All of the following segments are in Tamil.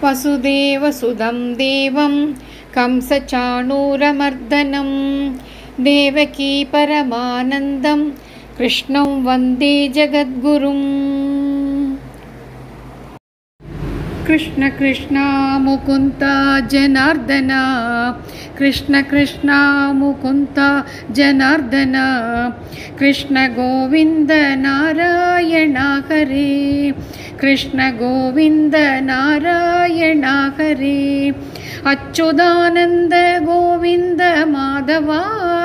वसुदेवसुदं देवं कंसचाणूरमर्दनं देवकी परमानन्दं कृष्णं वन्दे जगद्गुरुम् कृष्ण कृष्ण मुकुन्द जनार्दन कृष्ण कृष्ण मुकुन्द जनार्दन कृष्ण गोविन्द नारायण हरे कृष्ण गोविन्द नारायण हरे अच्युतानन्द गोविन्द माधवा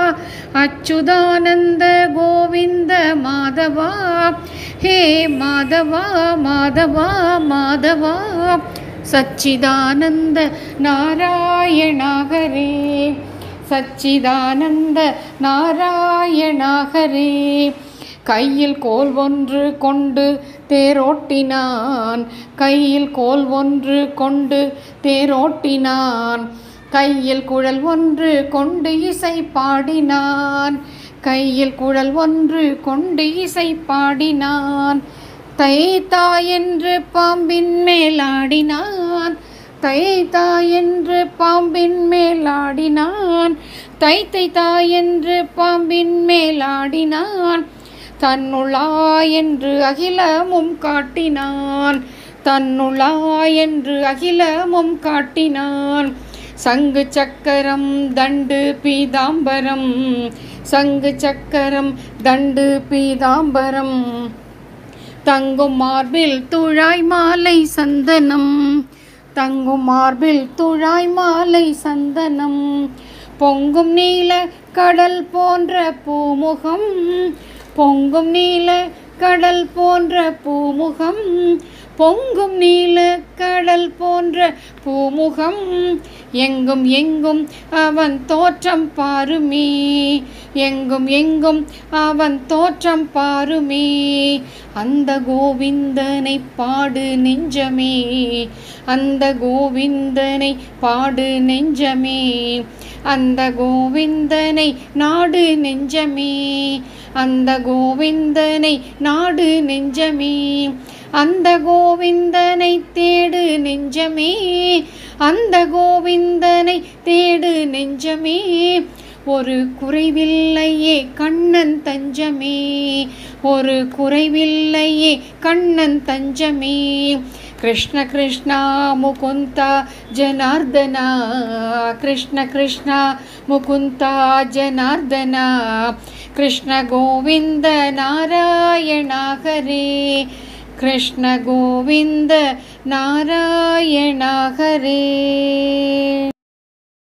अच्युतानन्द गोविन्द माधवा हे माधवा माधवा माधवा सच्चिदानन्द नारायण हरे சச்சிதானந்த நாராயணா ஹரே கையில் கோல் ஒன்று கொண்டு தேரோட்டினான் கையில் கோல் ஒன்று கொண்டு தேரோட்டினான் கையில் குழல் ஒன்று கொண்டு இசை பாடினான் கையில் குழல் ஒன்று கொண்டு இசை பாடினான் தை தாய் என்று பாம்பின் மேலாடினான் தை தாய் என்று பாம்பின் மேலாடினான் தை தை தாய் என்று பாம்பின் மேலாடினான் தன்னுளா என்று அகிலமும் காட்டினான் தன்னுளா என்று அகிலமும் காட்டினான் சங்கு சக்கரம் தண்டு பீதாம்பரம் சங்கு சக்கரம் தண்டு பீதாம்பரம் தங்கும் மார்பில் துழாய் மாலை சந்தனம் தங்கும் மார்பில் துழாய் மாலை சந்தனம் பொங்கும் நீல கடல் போன்ற பூமுகம் பொங்கும் நீல கடல் போன்ற பூமுகம் பொங்கும் நீல கடல் போன்ற பூமுகம் எங்கும் எங்கும் அவன் தோற்றம் பாருமே எங்கும் எங்கும் அவன் தோற்றம் பாருமே அந்த கோவிந்தனை பாடு நெஞ்சமே அந்த கோவிந்தனை பாடு நெஞ்சமே அந்த கோவிந்தனை நாடு நெஞ்சமே அந்த கோவிந்தனை நாடு நெஞ்சமே அந்த கோவிந்தனை தேடு நெஞ்சமே அந்த கோவிந்தனை தேடு நெஞ்சமே ஒரு குறைவில்லையே கண்ணன் தஞ்சமே ஒரு குறைவில்லையே கண்ணன் தஞ்சமே कृष्ण कृष्ण मुकुन्द जनार्दन कृष्ण कृष्ण मुकुन्द जनार्दन कृष्ण गोविन्द नारायण हरे कृष्ण गोविन्द नारायण हरे